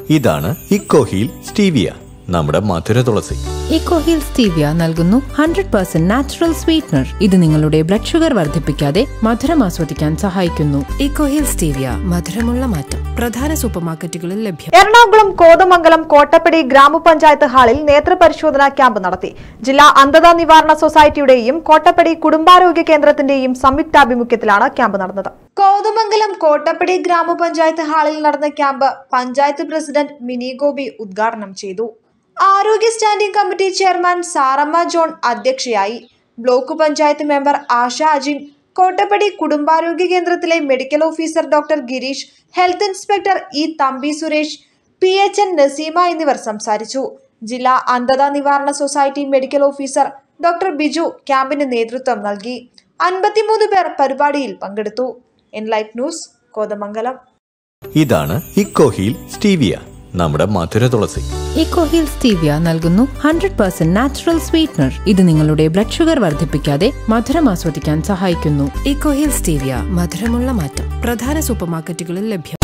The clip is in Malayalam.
ഇതാണ് ഇക്കോഹീൽ സ്റ്റീവിയ നമ്മുടെ മധുര തുളസി ഇക്കോഹിൽ സ്റ്റീവിയ നൽകുന്നു ഹൺഡ്രഡ് പെർസെന്റ് നാച്ചുറൽ സ്വീറ്റ്നർ ഇത് നിങ്ങളുടെ ബ്ലഡ് ഷുഗർ വർദ്ധിപ്പിക്കാതെ മധുരം ആസ്വദിക്കാൻ സഹായിക്കുന്നു ഇക്കോഹിൽ സ്റ്റീവിയ മധുരമുള്ള മാറ്റം പ്രധാന സൂപ്പർമാർക്കറ്റുകളിൽ ലഭ്യം എറണാകുളം കോതമംഗലം കോട്ടപ്പടി ഗ്രാമപഞ്ചായത്ത് ഹാളിൽ നേത്രപരിശോധനാ ക്യാമ്പ് നടത്തി ജില്ലാ അന്ധതാ നിവാരണ സൊസൈറ്റിയുടെയും കോട്ടപ്പടി കുടുംബാരോഗ്യ കേന്ദ്രത്തിന്റെയും സംയുക്താഭിമുഖ്യത്തിലാണ് ക്യാമ്പ് നടന്നത് കോതമംഗലം കോട്ടപ്പടി ഗ്രാമപഞ്ചായത്ത് ഹാളിൽ നടന്ന ക്യാമ്പ് പഞ്ചായത്ത് പ്രസിഡന്റ് മിനി ഗോപി ഉദ്ഘാടനം ചെയ്തു ആരോഗ്യ standing committee chairman Saramma John അധ്യക്ഷയായി ബ്ലോക്ക് പഞ്ചായത്ത് മെമ്പർ ആശ അജിൻ കോട്ടപ്പടി കുടുംബാരോഗ്യ കേന്ദ്രത്തിലെ medical officer doctor Girish health inspector E Thampi Suresh P H N Naseema എന്നിവർ സംസാരിച്ചു ജില്ലാ അന്ധതാ നിവാരണ society medical officer doctor Biju ക്യാമ്പിന് നേതൃത്വം നൽകി അൻപത്തിമൂന്ന് പേർ പരിപാടിയിൽ പങ്കെടുത്തു എൻലൈറ്റ് ന്യൂസ് കോതമംഗലം ഇതാണ് ഇക്കോഹീൽ സ്റ്റീവിയ നമ്മുടെ മധുര തുളസി ഇക്കോഹിൽ സ്റ്റീവിയ നൽകുന്നു ഹൺഡ്രഡ് പെർസെന്റ് നാച്ചുറൽ സ്വീറ്റ്നർ ഇത് നിങ്ങളുടെ ബ്ലഡ് ഷുഗർ വർദ്ധിപ്പിക്കാതെ മധുരം ആസ്വദിക്കാൻ സഹായിക്കുന്നു ഇക്കോഹിൽ സ്റ്റീവിയ മധുരമുള്ള മാറ്റം പ്രധാന സൂപ്പർമാർക്കറ്റുകളിൽ ലഭ്യം